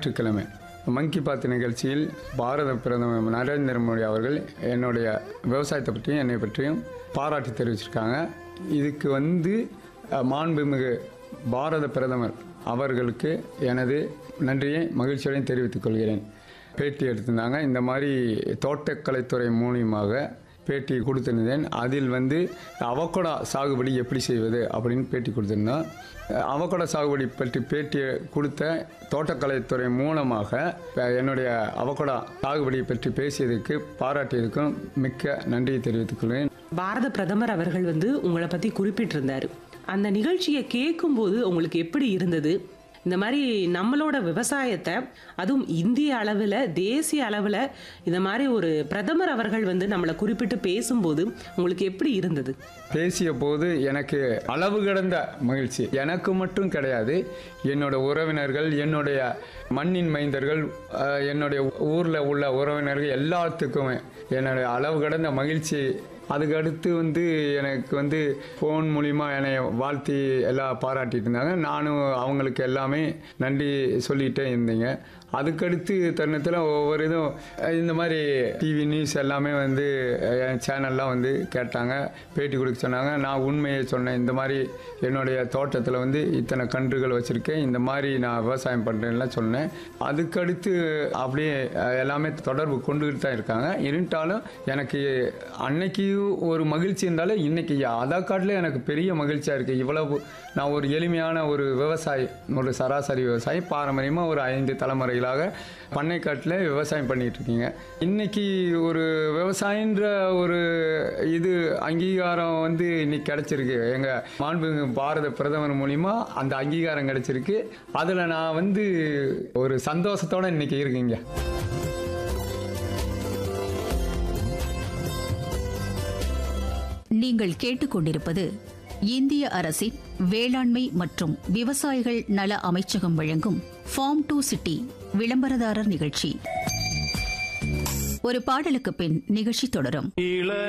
ஞாயிற்றுக்கிழமை மங்கி பாத் நிகழ்ச்சியில் பாரத பிரதமர் நரேந்திர மோடி அவர்கள் என்னுடைய விவசாயத்தை பற்றியும் என்னை பற்றியும் பாராட்டி தெரிவிச்சிருக்காங்க இதுக்கு வந்து அஹ், மாண்புமிகு பாரத பிரதமர் அவர்களுக்கு எனது நன்றியை மகிழ்ச்சியுடன் தெரிவித்துக் கொள்கிறேன் பேட்டி எடுத்திருந்தாங்க இந்த மாதிரி தோட்டக்கலைத்துறை மூலியமாக பேட்டி கொடுத்திருந்தேன் அதில் வந்து அவக்கோடா சாகுபடி எப்படி செய்வது அப்படின்னு பேட்டி கொடுத்திருந்தோம் அவக்கோடா சாகுபடி பற்றி பேட்டி கொடுத்த தோட்டக்கலைத்துறை மூலமாக என்னுடைய அவக்கோடா சாகுபடி பற்றி பேசியதுக்கு பாராட்டியதுக்கும் மிக்க நன்றியை தெரிவித்துக் கொள்கிறேன் பாரத பிரதமர் அவர்கள் வந்து உங்களை பத்தி குறிப்பிட்டிருந்தாரு அந்த நிகழ்ச்சியை கேட்கும்போது உங்களுக்கு எப்படி இருந்தது இந்த மாதிரி நம்மளோட விவசாயத்தை அதுவும் இந்திய அளவில் தேசிய அளவில் இந்த மாதிரி ஒரு பிரதமர் அவர்கள் வந்து நம்மளை குறிப்பிட்டு பேசும்போது உங்களுக்கு எப்படி இருந்தது பேசிய போது எனக்கு அளவு கடந்த மகிழ்ச்சி எனக்கு மட்டும் கிடையாது என்னோட உறவினர்கள் என்னுடைய மண்ணின் மைந்தர்கள் அஹ், என்னுடைய ஊரில் உள்ள உறவினர்கள் எல்லாத்துக்குமே என்னுடைய அளவு கடந்த மகிழ்ச்சி அதுக்கு அடுத்து வந்து எனக்கு வந்து ஃபோன் மூலிமா என்னை வாழ்த்தி எல்லாம் பாராட்டிட்டு இருந்தாங்க நானும் அவங்களுக்கு எல்லாமே நன்றி சொல்லிகிட்டே இருந்தீங்க அதுக்கடுத்து தருணத்தில் ஒவ்வொரு இதுவும் அஹ், இந்த மாதிரி டிவி நியூஸ் எல்லாமே வந்து அஹ், என் சேனல்லாம் வந்து கேட்டாங்க பேட்டி கொடுக்க சொன்னாங்க நான் உண்மையை சொன்னேன் இந்த மாதிரி என்னுடைய தோட்டத்தில் வந்து இத்தனை கன்றுகள் வச்சுருக்கேன் இந்த மாதிரி நான் விவசாயம் பண்ணுறேன்லாம் சொன்னேன் அதுக்கடுத்து அப்படியே அஹ், எல்லாமே தொடர்பு கொண்டுகிட்டு தான் இருக்காங்க இருந்தாலும் எனக்கு அன்னைக்கு ஒரு மகிழ்ச்சி இருந்தாலும் இன்னைக்கு அதை காட்டிலும் எனக்கு பெரிய மகிழ்ச்சியாக இருக்குது இவ்வளவு நான் ஒரு எளிமையான ஒரு விவசாயி ஒரு சராசரி விவசாயி பாரம்பரியமாக ஒரு ஐந்து தலைமுறைகளாக பண்ணைக்காட்டில் விவசாயம் பண்ணிட்டு இருக்கீங்க இன்னைக்கு ஒரு விவசாயின்ற ஒரு இது அங்கீகாரம் வந்து இன்னைக்கு கிடைச்சிருக்கு எங்கள் மாண்பு பாரத பிரதமர் மூலிமா அந்த அங்கீகாரம் கிடைச்சிருக்கு அதில் நான் வந்து ஒரு சந்தோஷத்தோட இன்னைக்கு இருக்கீங்க நீங்கள் கேட்டுக்கொண்டிருப்பது இந்திய அரசின் வேளாண்மை மற்றும் விவசாயிகள் நல அமைச்சகம் வழங்கும் ஃபார்ம் டு சிட்டி விளம்பரதாரர் நிகழ்ச்சி ஒரு பாடலுக்கு பின் நிகழ்ச்சி தொடரும்